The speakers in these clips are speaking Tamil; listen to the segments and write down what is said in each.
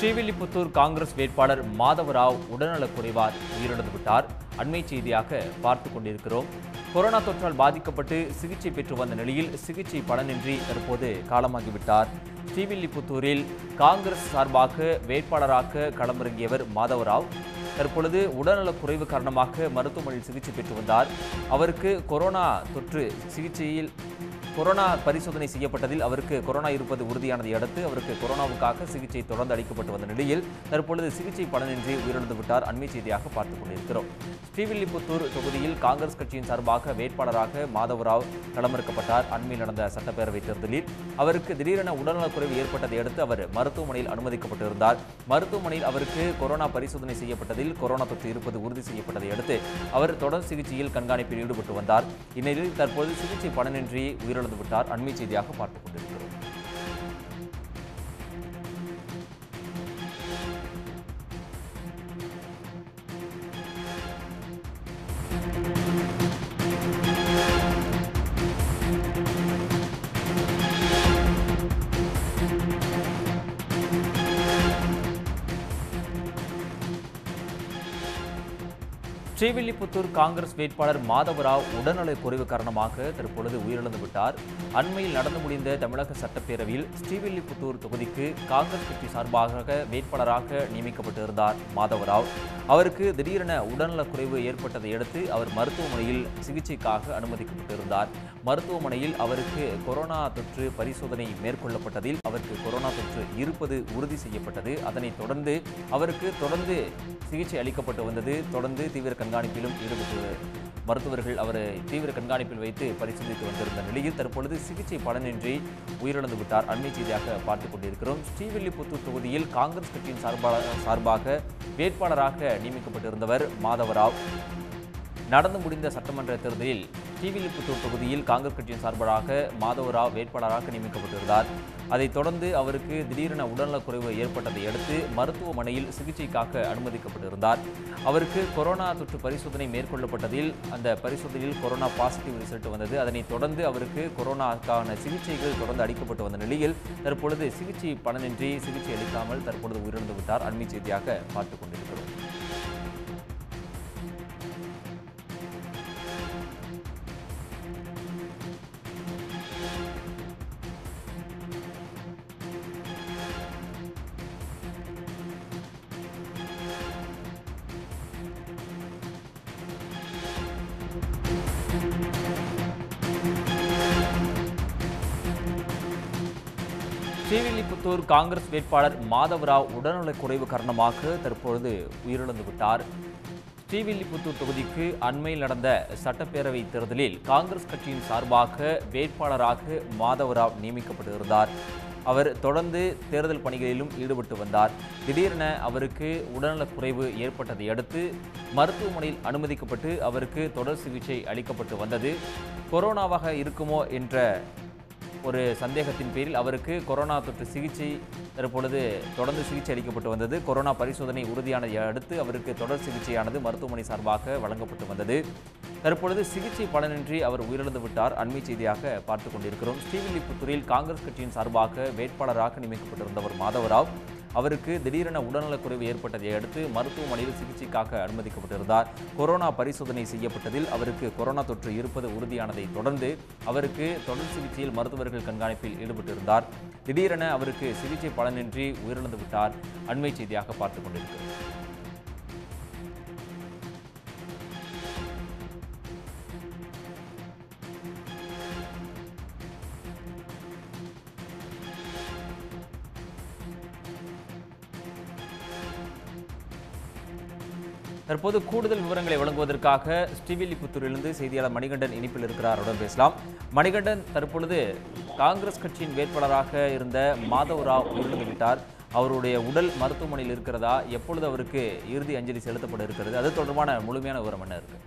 ஸ்ரீவில்லிபுத்தூர் காங்கிரஸ் வேட்பாளர் மாதவராவ் உடல்நலக் குறைவால் உயிரிழந்து விட்டார் அண்மை செய்தியாக பார்த்து கொண்டிருக்கிறோம் கொரோனா தொற்றால் பாதிக்கப்பட்டு சிகிச்சை பெற்று வந்த நிலையில் சிகிச்சை பலனின்றி தற்போது காலமாகிவிட்டார் ஸ்ரீவில்லிபுத்தூரில் காங்கிரஸ் சார்பாக வேட்பாளராக களமிறங்கியவர் மாதவராவ் தற்பொழுது உடல்நலக் குறைவு காரணமாக மருத்துவமனையில் சிகிச்சை பெற்று வந்தார் அவருக்கு கொரோனா தொற்று சிகிச்சையில் கொரோனா பரிசோதனை செய்யப்பட்டதில் அவருக்கு கொரோனா இருப்பது உறுதியானதை அடுத்து அவருக்கு கொரோனாவுக்காக சிகிச்சை தொடர்ந்து அளிக்கப்பட்டு வந்த நிலையில் தற்பொழுது சிகிச்சை பலனின்றி உயிரிழந்து விட்டார் அண்மை செய்தியாக பார்த்துக் கொண்டிருக்கிறோம் ஸ்ரீவில்லிபுத்தூர் தொகுதியில் காங்கிரஸ் கட்சியின் சார்பாக வேட்பாளராக மாதவராவ் களமிறக்கப்பட்டார் அண்மையில் நடந்த சட்டப்பேரவைத் தேர்தலில் அவருக்கு திடீரென உடல்நலக்குறைவு ஏற்பட்டதை அடுத்து அவர் மருத்துவமனையில் அனுமதிக்கப்பட்டிருந்தார் மருத்துவமனையில் அவருக்கு கொரோனா பரிசோதனை செய்யப்பட்டதில் கொரோனா தொற்று இருப்பது உறுதி செய்யப்பட்டதை அடுத்து அவர் தொடர் சிகிச்சையில் கண்காணிப்பில் ஈடுபட்டு வந்தார் இந்நிலையில் தற்போது சிகிச்சை பலனின்றி உயிரிழந்து விட்டார் அண்மை செய்தியாக பார்த்துக் கொண்டிருக்கிறோம் ஸ்ரீவில்லிபுத்தூர் காங்கிரஸ் வேட்பாளர் மாதவராவ் உடல்நலக் குறைவு காரணமாக தற்பொழுது உயிரிழந்து விட்டார் அண்மையில் நடந்து முடிந்த தமிழக சட்டப்பேரவையில் ஸ்ரீவில்லிபுத்தூர் தொகுதிக்கு காங்கிரஸ் கட்சி சார்பாக வேட்பாளராக நியமிக்கப்பட்டிருந்தார் மாதவராவ் அவருக்கு திடீரென உடல்நலக் குறைவு ஏற்பட்டதை அடுத்து அவர் மருத்துவமனையில் சிகிச்சைக்காக அனுமதிக்கப்பட்டிருந்தார் மருத்துவமனையில் அவருக்கு கொரோனா தொற்று பரிசோதனை மேற்கொள்ளப்பட்டதில் அவருக்கு கொரோனா தொற்று இருப்பது உறுதி செய்யப்பட்டது அதனைத் தொடர்ந்து அவருக்கு தொடர்ந்து சிகிச்சை அளிக்கப்பட்டு வந்தது தொடர்ந்து தீவிர கண்காணிப்பிலும் ஈடுபட்டு மருத்துவர்கள் அவரை தீவிர கண்காணிப்பில் வைத்து பரிசோதித்து வந்திருந்த நிலையில் தற்பொழுது சிகிச்சை பலனின்றி உயிரிழந்து விட்டார் அண்மை செய்தியாக பார்த்துக் கொண்டிருக்கிறோம் ஸ்ரீவில்லிபுத்தூர் தொகுதியில் காங்கிரஸ் கட்சியின் சார்பாக சார்பாக வேட்பாளராக நியமிக்கப்பட்டிருந்தவர் மாதவராவ் நடந்து முடிந்த சட்டமன்ற தேர்தலில் ஸ்ரீவில்லிபுத்தூர் தொகுதியில் காங்கிரஸ் கட்சியின் சார்பாக மாதவராவ் வேட்பாளராக நியமிக்கப்பட்டிருந்தார் அதைத் தொடர்ந்து அவருக்கு திடீரென உடல்நலக்குறைவு ஏற்பட்டதை அடுத்து மருத்துவமனையில் சிகிச்சைக்காக அனுமதிக்கப்பட்டிருந்தார் அவருக்கு கொரோனா தொற்று பரிசோதனை மேற்கொள்ளப்பட்டதில் அந்த பரிசோதனையில் கொரோனா பாசிட்டிவ் ரிசல்ட் வந்தது அதனைத் தொடர்ந்து அவருக்கு கொரோனாக்கான சிகிச்சைகள் தொடர்ந்து அளிக்கப்பட்டு வந்த நிலையில் தற்பொழுது சிகிச்சை பலனின்றி சிகிச்சை அளிக்காமல் தற்பொழுது உயிரிழந்து விட்டார் அண்மை செய்தியாக பார்த்துக் கொண்டிருக்கிறோம் ஸ்ரீவில்லிபுத்தூர் காங்கிரஸ் வேட்பாளர் மாதவராவ் உடல்நலக் குறைவு காரணமாக தற்பொழுது உயிரிழந்து விட்டார் ஸ்ரீவில்லிபுத்தூர் தொகுதிக்கு அண்மையில் நடந்த சட்டப்பேரவை தேர்தலில் காங்கிரஸ் கட்சியின் சார்பாக வேட்பாளராக மாதவராவ் நியமிக்கப்பட்டிருந்தார் அவர் தொடர்ந்து தேர்தல் பணிகளிலும் ஈடுபட்டு வந்தார் திடீரென அவருக்கு உடல்நலக் குறைவு ஏற்பட்டதை அடுத்து மருத்துவமனையில் அனுமதிக்கப்பட்டு அவருக்கு தொடர் சிகிச்சை அளிக்கப்பட்டு வந்தது கொரோனாவாக இருக்குமோ என்ற ஒரு சந்தேகத்தின் பேரில் அவருக்கு கொரோனா தொற்று சிகிச்சை தற்பொழுது தொடர்ந்து சிகிச்சை அளிக்கப்பட்டு வந்தது கொரோனா பரிசோதனை உறுதியானதை அடுத்து அவருக்கு தொடர் சிகிச்சையானது மருத்துவமனை சார்பாக வழங்கப்பட்டு வந்தது தற்பொழுது சிகிச்சை பலனின்றி அவர் உயிரிழந்து விட்டார் அண்மை செய்தியாக பார்த்து கொண்டிருக்கிறோம் ஸ்ரீவில்லிபுத்தூரில் காங்கிரஸ் கட்சியின் சார்பாக வேட்பாளராக நியமிக்கப்பட்டிருந்தவர் மாதவராவ் அவருக்கு திடீரென உடல்நலக்குறைவு ஏற்பட்டதை அடுத்து மருத்துவமனையில் சிகிச்சைக்காக அனுமதிக்கப்பட்டிருந்தார் கொரோனா பரிசோதனை செய்யப்பட்டதில் அவருக்கு கொரோனா தொற்று இருப்பது உறுதியானதை தொடர்ந்து அவருக்கு தொடர் சிகிச்சையில் மருத்துவர்கள் கண்காணிப்பில் ஈடுபட்டிருந்தார் திடீரென அவருக்கு சிகிச்சை பலனின்றி உயிரிழந்து விட்டார் அண்மை செய்தியாக பார்த்துக் கொண்டிருக்கிறோம் தற்போது கூடுதல் விவரங்களை வழங்குவதற்காக ஸ்ரீவில்லிபுத்தூரிலிருந்து செய்தியாளர் மணிகண்டன் இனிப்பில் இருக்கிறார் அவருடன் பேசலாம் மணிகண்டன் தற்பொழுது காங்கிரஸ் கட்சியின் வேட்பாளராக இருந்த மாதவ் ராவ் உயிரிழந்து விட்டார் அவருடைய உடல் மருத்துவமனையில் இருக்கிறதா எப்பொழுது அவருக்கு இறுதி அஞ்சலி செலுத்தப்பட இருக்கிறது அது தொடர்பான முழுமையான விவரம் என்ன இருக்கு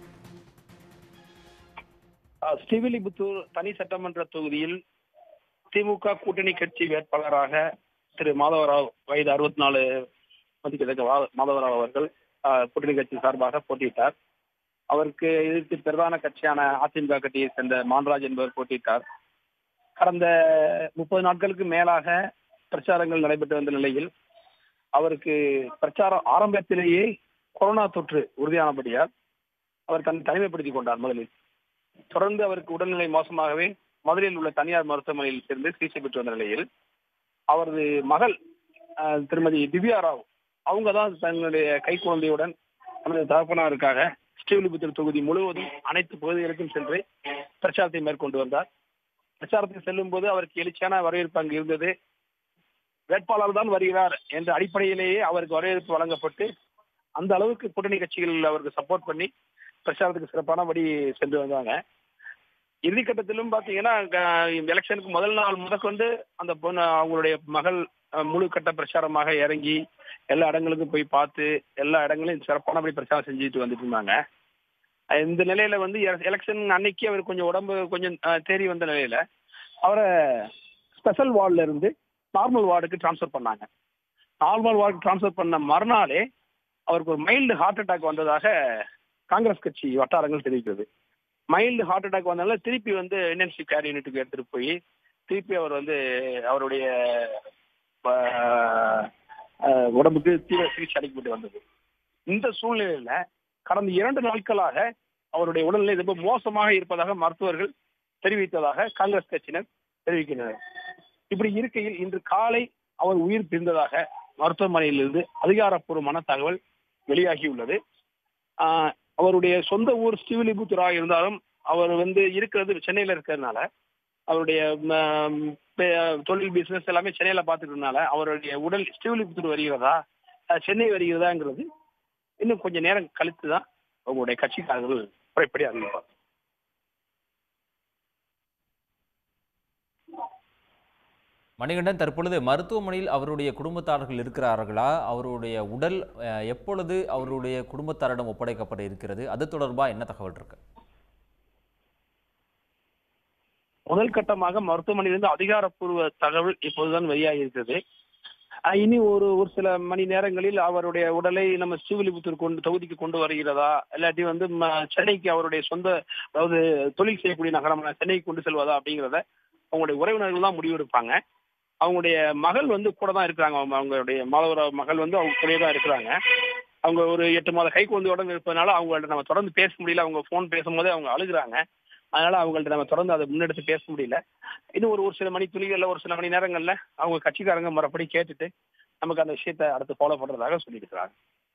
அஹ் ஸ்ரீவில்லிபுத்தூர் தனி சட்டமன்ற தொகுதியில் திமுக கூட்டணி கட்சி வேட்பாளராக திரு மாதவராவ் வயது அறுபத்தி நாலு மதிக்கத்தக்க வா- மாதவராவ் அவர்கள் அஹ், கூட்டணி கட்சி சார்பாக போட்டியிட்டார் அவருக்கு எதிர்த்து பிரதான கட்சியான அதிமுக கட்சியை சேர்ந்த மான்ராஜ் என்பவர் போட்டியிட்டார் கடந்த முப்பது நாட்களுக்கு மேலாக பிரச்சாரங்கள் நடைபெற்று வந்த நிலையில் அவருக்கு பிரச்சாரம் ஆரம்பத்திலேயே கொரோனா தொற்று உறுதியானபடியால் அவர் தன்னை தனிமைப்படுத்திக் கொண்டார் முதலில் தொடர்ந்து அவருக்கு உடல்நிலை மோசமாகவே மதுரையில் உள்ள தனியார் மருத்துவமனையில் சேர்ந்து சிகிச்சை பெற்று வந்த நிலையில் அவரது மகள் அஹ், திருமதி திவ்யா ராவ் அவங்க தான் தன்னுடைய கை குழந்தையுடன் தனது தகப்பனாருக்காக ஸ்ரீவில்லிபுத்தூர் தொகுதி முழுவதும் அனைத்து பகுதிகளுக்கும் சென்று பிரச்சாரத்தை மேற்கொண்டு வந்தார் பிரச்சாரத்தில் செல்லும் போது அவருக்கு எழுச்சியான வரவேற்பு அங்கு இருந்தது வேட்பாளர் தான் வருகிறார் என்ற அடிப்படையிலேயே அவருக்கு வரவேற்பு வழங்கப்பட்டு அந்த அளவுக்கு கூட்டணி கட்சிகள் அவருக்கு சப்போர்ட் பண்ணி பிரச்சாரத்துக்கு சிறப்பானபடி சென்று வந்தாங்க இறுதிக்கட்டத்திலும் பாத்தீங்கன்னா எலெக்ஷனுக்கு முதல் நாள் முதற்கொண்டு அந்த பொண்ணு அவங்களுடைய மகள் அஹ், முழு கட்ட பிரச்சாரமாக இறங்கி எல்லா இடங்களுக்கும் போய் பார்த்து எல்லா இடங்களையும் சிறப்பானபடி பிரச்சாரம் செஞ்சுட்டு வந்துட்டு இருந்தாங்க அஹ், இந்த நிலையில வந்து எலெக்ஷன் அன்னைக்கு அவர் கொஞ்சம் உடம்பு கொஞ்சம் அஹ், தேறி வந்த நிலையில அவரை ஸ்பெஷல் வார்டுல இருந்து நார்மல் வார்டுக்கு ட்ரான்ஸ்ஃபர் பண்ணாங்க நார்மல் வார்டுக்கு ட்ரான்ஸ்ஃபர் பண்ண மறுநாளே அவருக்கு ஒரு மைல்டு ஹார்ட் அட்டாக் வந்ததாக காங்கிரஸ் கட்சி வட்டாரங்கள் தெரிவிக்கிறது மைல்டு ஹார்ட் அட்டாக் வந்தனால திருப்பி வந்து இன்டென்சிவ் கேர் யூனிட்டுக்கு எடுத்துட்டு போய் திருப்பி அவர் வந்து அவருடைய ஆஹ், ஆஹ், உடம்புக்கு தீவிர சிகிச்சை அளிக்கப்பட்டு வந்தது இந்த சூழ்நிலையில கடந்த இரண்டு நாட்களாக அவருடைய உடல்நிலை ரொம்ப மோசமாக இருப்பதாக மருத்துவர்கள் தெரிவித்ததாக காங்கிரஸ் கட்சியினர் தெரிவிக்கின்றனர் இப்படி இருக்கையில் இன்று காலை அவர் உயிர் பிரிந்ததாக மருத்துவமனையிலிருந்து அதிகாரப்பூர்வமான தகவல் வெளியாகியுள்ளது ஆஹ் அவருடைய சொந்த ஊர் ஸ்ரீவில்லிபுத்தூராக இருந்தாலும் அவர் வந்து இருக்கிறது சென்னையில இருக்கிறதுனால அவருடைய ம், பே- தொழில் பிசினஸ் எல்லாமே சென்னையில பார்த்துக்கிறதுனால அவருடைய உடல் ஸ்ரீவில்லிபுத்தூர் வருகிறதா அஹ், சென்னை வருகிறதாங்கிறது இன்னும் கொஞ்சம் நேரம் கழித்து தான் அவங்களுடைய கட்சிக்காரர்கள் முறைப்படி அறிவிப்பார் மணிகண்டன் தற்பொழுது மருத்துவமனையில் அவருடைய குடும்பத்தார்கள் இருக்கிறார்களா அவருடைய உடல் அஹ், எப்பொழுது அவருடைய குடும்பத்தாரிடம் ஒப்படைக்கப்பட இருக்கிறது அது தொடர்பாக என்ன தகவல் இருக்கு முதல் கட்டமாக மருத்துவமனையிலிருந்து அதிகாரப்பூர்வ தகவல் இப்போதுதான் வெளியாகி இருக்கிறது அஹ் இனி ஒரு ஒரு சில மணி நேரங்களில் அவருடைய உடலை நம்ம ஸ்ரீவில்லிபுத்தூர் கொண்டு தொகுதிக்கு கொண்டு வருகிறதா இல்லாட்டி வந்து ம- சென்னைக்கு அவருடைய சொந்த அதாவது தொழில் செய்யக்கூடிய நகரமான சென்னைக்கு கொண்டு செல்வதா அப்படிங்கிறத அவங்களுடைய உறவினர்கள் தான் முடிவெடுப்பாங்க அவங்களுடைய மகள் வந்து கூட தான் இருக்கிறாங்க அவங்க அவங்களுடைய மாதவராவ் மகள் வந்து அவங்க கூடயே தான் இருக்கிறாங்க அவங்க ஒரு எட்டு மாத கை குழந்தையோட இருப்பதனால அவங்கள்ட்ட நம்ம தொடர்ந்து பேச முடியல அவங்க ஃபோன் பேசும்போதே அவங்க அழுகுறாங்க அதனால அவங்கள்ட்ட நம்ம தொடர்ந்து அதை முன்னெடுத்து பேச முடியல இன்னும் ஒரு ஒரு சில மணி துளிகள்ல ஒரு சில மணி நேரங்கள்ல அவங்க கட்சிக்காரங்க முறைப்படி கேட்டுட்டு நமக்கு அந்த விஷயத்தை அடுத்து ஃபாலோ பண்றதாக சொல்லியிருக்கிறாங்க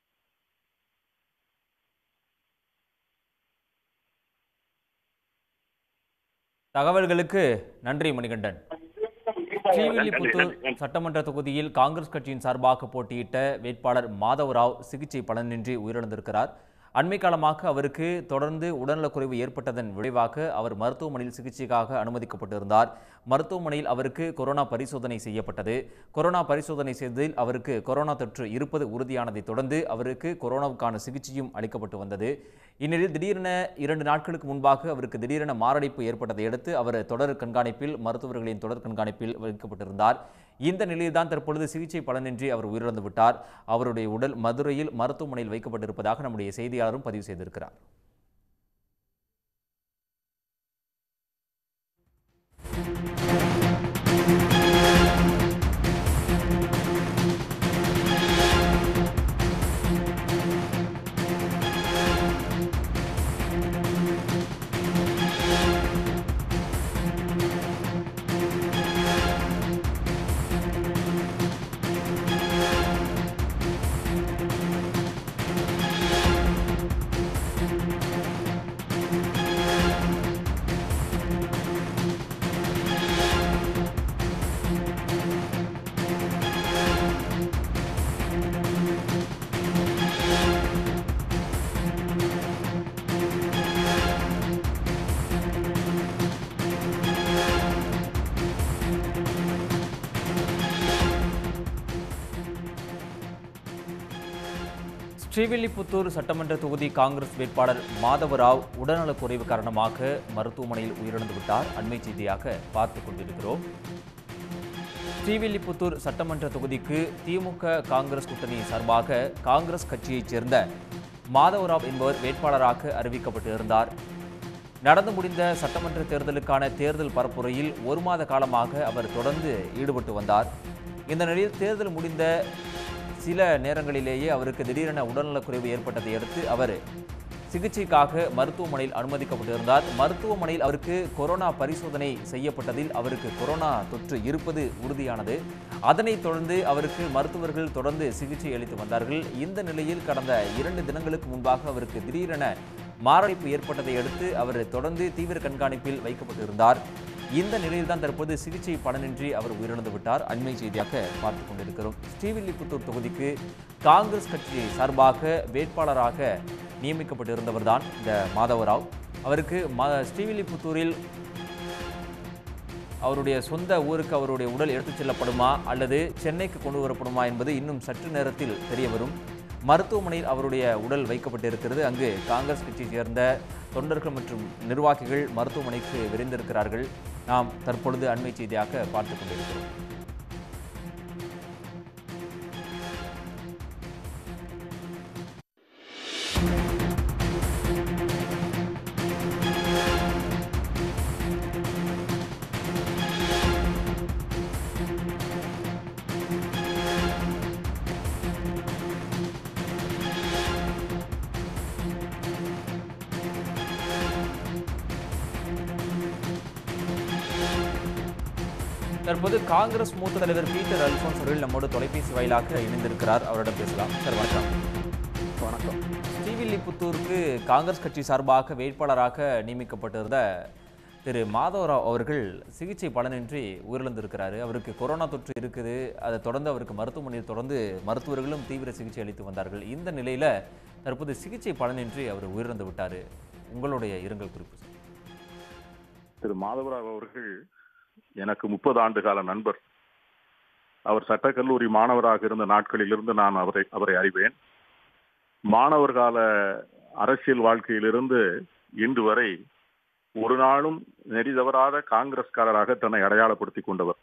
தகவல்களுக்கு நன்றி மணிகண்டன் ஸ்ரீவில்லிபுத்தூர் சட்டமன்ற தொகுதியில் காங்கிரஸ் கட்சியின் சார்பாக போட்டியிட்ட வேட்பாளர் மாதவராவ் சிகிச்சை பலனின்றி உயிரிழந்திருக்கிறார் அண்மை காலமாக அவருக்கு தொடர்ந்து உடல்நலக்குறைவு ஏற்பட்டதன் விளைவாக அவர் மருத்துவமனையில் சிகிச்சைக்காக அனுமதிக்கப்பட்டிருந்தார் மருத்துவமனையில் அவருக்கு கொரோனா பரிசோதனை செய்யப்பட்டது கொரோனா பரிசோதனை செய்ததில் அவருக்கு கொரோனா தொற்று இருப்பது உறுதியானதைத் தொடர்ந்து அவருக்கு கொரோனாவுக்கான சிகிச்சையும் அளிக்கப்பட்டு வந்தது இந்நிலையில் திடீரென இரண்டு நாட்களுக்கு முன்பாக அவருக்கு திடீரென மாரடைப்பு ஏற்பட்டதை அடுத்து அவர் தொடர் கண்காணிப்பில் மருத்துவர்களின் தொடர் கண்காணிப்பில் வைக்கப்பட்டிருந்தார் இந்த நிலையில்தான் தற்பொழுது சிகிச்சை பலனின்றி அவர் உயிரிழந்து விட்டார் அவருடைய உடல் மதுரையில் மருத்துவமனையில் வைக்கப்பட்டிருப்பதாக நம்முடைய செய்தியாளரும் பதிவு செய்திருக்கிறார் ஸ்ரீவில்லிபுத்தூர் சட்டமன்ற தொகுதி காங்கிரஸ் வேட்பாளர் மாதவராவ் உடல்நலக்குறைவு காரணமாக மருத்துவமனையில் உயிரிழந்து விட்டார் அண்மை செய்தியாக பார்த்து கொண்டிருக்கிறோம் ஸ்ரீவில்லிபுத்தூர் சட்டமன்ற தொகுதிக்கு திமுக காங்கிரஸ் கூட்டணி சார்பாக காங்கிரஸ் கட்சியைச் சேர்ந்த மாதவராவ் என்பவர் வேட்பாளராக அறிவிக்கப்பட்டு இருந்தார் நடந்து முடிந்த சட்டமன்ற தேர்தலுக்கான தேர்தல் பரப்புரையில் ஒரு மாத காலமாக அவர் தொடர்ந்து ஈடுபட்டு வந்தார் இந்த நிலையில் தேர்தல் முடிந்த சில நேரங்களிலேயே அவருக்கு திடீரென உடல்நலக்குறைவு ஏற்பட்டதை அடுத்து அவர் சிகிச்சைக்காக மருத்துவமனையில் அனுமதிக்கப்பட்டிருந்தார் மருத்துவமனையில் அவருக்கு கொரோனா பரிசோதனை செய்யப்பட்டதில் அவருக்கு கொரோனா தொற்று இருப்பது உறுதியானது அதனைத் தொடர்ந்து அவருக்கு மருத்துவர்கள் தொடர்ந்து சிகிச்சை அளித்து வந்தார்கள் இந்த நிலையில் கடந்த இரண்டு தினங்களுக்கு முன்பாக அவருக்கு திடீரென மாரடைப்பு ஏற்பட்டதை அடுத்து அவர் தொடர்ந்து தீவிர கண்காணிப்பில் வைக்கப்பட்டிருந்தார் இந்த நிலையில்தான் தற்போது சிகிச்சை பலனின்றி அவர் உயிரிழந்து விட்டார் அண்மை செய்தியாக பார்த்துக் கொண்டிருக்கிறோம் ஸ்ரீவில்லிபுத்தூர் தொகுதிக்கு காங்கிரஸ் கட்சி சார்பாக வேட்பாளராக நியமிக்கப்பட்டிருந்தவர் தான் இந்த மாதவராவ் அவருக்கு ம ஸ்ரீவில்லிபுத்தூரில் அவருடைய சொந்த ஊருக்கு அவருடைய உடல் எடுத்துச் செல்லப்படுமா அல்லது சென்னைக்கு கொண்டு வரப்படுமா என்பது இன்னும் சற்று நேரத்தில் தெரிய வரும் மருத்துவமனையில் அவருடைய உடல் வைக்கப்பட்டிருக்கிறது அங்கு காங்கிரஸ் கட்சியை சேர்ந்த தொண்டர்கள் மற்றும் நிர்வாகிகள் மருத்துவமனைக்கு விரைந்திருக்கிறார்கள் நாம் தற்பொழுது அண்மை செய்தியாக பார்த்துக் கொண்டிருக்கிறோம் தற்போது காங்கிரஸ் மூத்த தலைவர் பீட்டர் அல்போன்ஸ் அவர்கள் நம்மோடு தொலைபேசி வாயிலாக இணைந்திருக்கிறார் அவரிடம் பேசலாம் சார் வணக்கம் வணக்கம் ஸ்ரீவில்லிபுத்தூருக்கு காங்கிரஸ் கட்சி சார்பாக வேட்பாளராக நியமிக்கப்பட்டிருந்த திரு மாதவராவ் அவர்கள் சிகிச்சை பலனின்றி உயிரிழந்திருக்கிறாரு அவருக்கு கொரோனா தொற்று இருக்குது அதை தொடர்ந்து அவருக்கு மருத்துவமனையில் தொடர்ந்து மருத்துவர்களும் தீவிர சிகிச்சை அளித்து வந்தார்கள் இந்த நிலையில தற்போது சிகிச்சை பலனின்றி அவர் உயிரிழந்து விட்டாரு உங்களுடைய இரங்கல் குறிப்பு சார். திரு மாதவராவ் அவர்கள் எனக்கு முப்பது ஆண்டு கால நண்பர் அவர் சட்டக்கல்லூரி மாணவராக இருந்த நாட்களிலிருந்து நான் அவரை அவரை அறிவேன் மாணவர் கால அரசியல் வாழ்க்கையிலிருந்து இன்று வரை ஒரு நாளும் நெறி தவறாத காங்கிரஸ்காரராக தன்னை அடையாளப்படுத்திக் கொண்டவர்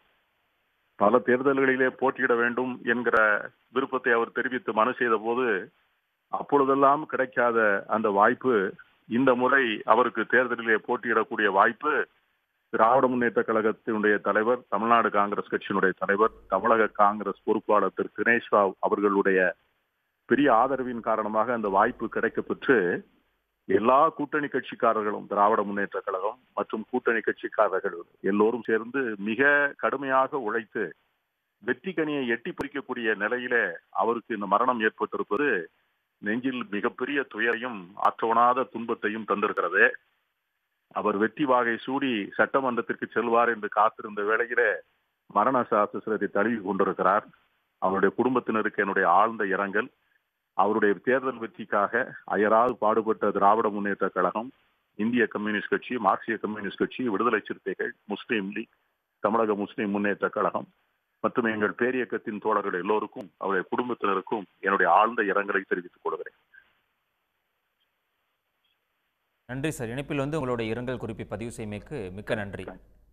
பல தேர்தல்களிலே போட்டியிட வேண்டும் என்கிற விருப்பத்தை அவர் தெரிவித்து மனு செய்த போது அப்பொழுதெல்லாம் கிடைக்காத அந்த வாய்ப்பு இந்த முறை அவருக்கு தேர்தலிலே போட்டியிடக்கூடிய வாய்ப்பு திராவிட முன்னேற்ற கழகத்தினுடைய தலைவர் தமிழ்நாடு காங்கிரஸ் கட்சியினுடைய தலைவர் தமிழக காங்கிரஸ் பொறுப்பாளர் திரு தினேஷ் ராவ் அவர்களுடைய பெரிய ஆதரவின் காரணமாக அந்த வாய்ப்பு கிடைக்கப்பெற்று எல்லா கூட்டணி கட்சிக்காரர்களும் திராவிட முன்னேற்ற கழகம் மற்றும் கூட்டணி கட்சிக்காரர்கள் எல்லோரும் சேர்ந்து மிக கடுமையாக உழைத்து வெற்றி கனியை எட்டி பிரிக்கக்கூடிய நிலையிலே அவருக்கு இந்த மரணம் ஏற்பட்டிருப்பது நெஞ்சில் மிகப்பெரிய துயரையும் ஆற்றவனாத துன்பத்தையும் தந்திருக்கிறது அவர் வெற்றி வாகை சூடி சட்டமன்றத்திற்கு செல்வார் என்று காத்திருந்த வேளையிலே மரண சாஸ்திரத்தை தழுவி கொண்டிருக்கிறார் அவருடைய குடும்பத்தினருக்கு என்னுடைய ஆழ்ந்த இரங்கல் அவருடைய தேர்தல் வெற்றிக்காக அயராது பாடுபட்ட திராவிட முன்னேற்ற கழகம் இந்திய கம்யூனிஸ்ட் கட்சி மார்க்சிய கம்யூனிஸ்ட் கட்சி விடுதலை சிறுத்தைகள் முஸ்லீம் லீக் தமிழக முஸ்லீம் முன்னேற்ற கழகம் மற்றும் எங்கள் பேரியக்கத்தின் தோழர்கள் எல்லோருக்கும் அவருடைய குடும்பத்தினருக்கும் என்னுடைய ஆழ்ந்த இரங்கலை தெரிவித்துக் கொள்கிறேன் நன்றி சார் இணைப்பில் வந்து உங்களுடைய இரங்கல் குறிப்பை பதிவு செய்மைக்கு மிக்க நன்றி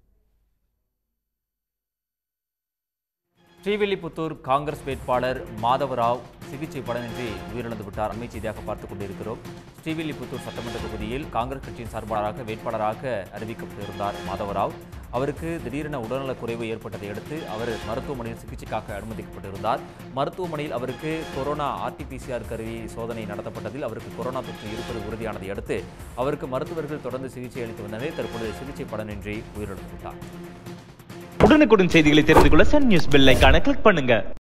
ஸ்ரீவில்லிபுத்தூர் காங்கிரஸ் வேட்பாளர் மாதவராவ் சிகிச்சை பலனின்றி உயிரிழந்து விட்டார் அண்மை செய்தியாக பார்த்துக் கொண்டிருக்கிறோம் ஸ்ரீவில்லிபுத்தூர் சட்டமன்ற தொகுதியில் காங்கிரஸ் கட்சியின் சார்பாளராக வேட்பாளராக அறிவிக்கப்பட்டிருந்தார் மாதவராவ் அவருக்கு திடீரென உடல்நலக் குறைவு ஏற்பட்டதை அடுத்து அவர் மருத்துவமனையில் சிகிச்சைக்காக அனுமதிக்கப்பட்டிருந்தார் மருத்துவமனையில் அவருக்கு கொரோனா ஆர்டிபிசிஆர் கருவி சோதனை நடத்தப்பட்டதில் அவருக்கு கொரோனா தொற்று இருப்பது உறுதியானதை அடுத்து அவருக்கு மருத்துவர்கள் தொடர்ந்து சிகிச்சை அளித்து வந்தனர் தற்பொழுது சிகிச்சை பலனின்றி உயிரிழந்து விட்டார் உடனுக்குடன் செய்திகளை தெரிந்து கொள்ள சன் நியூஸ் பெல் ஐகானை கிளிக் பண்ணுங்க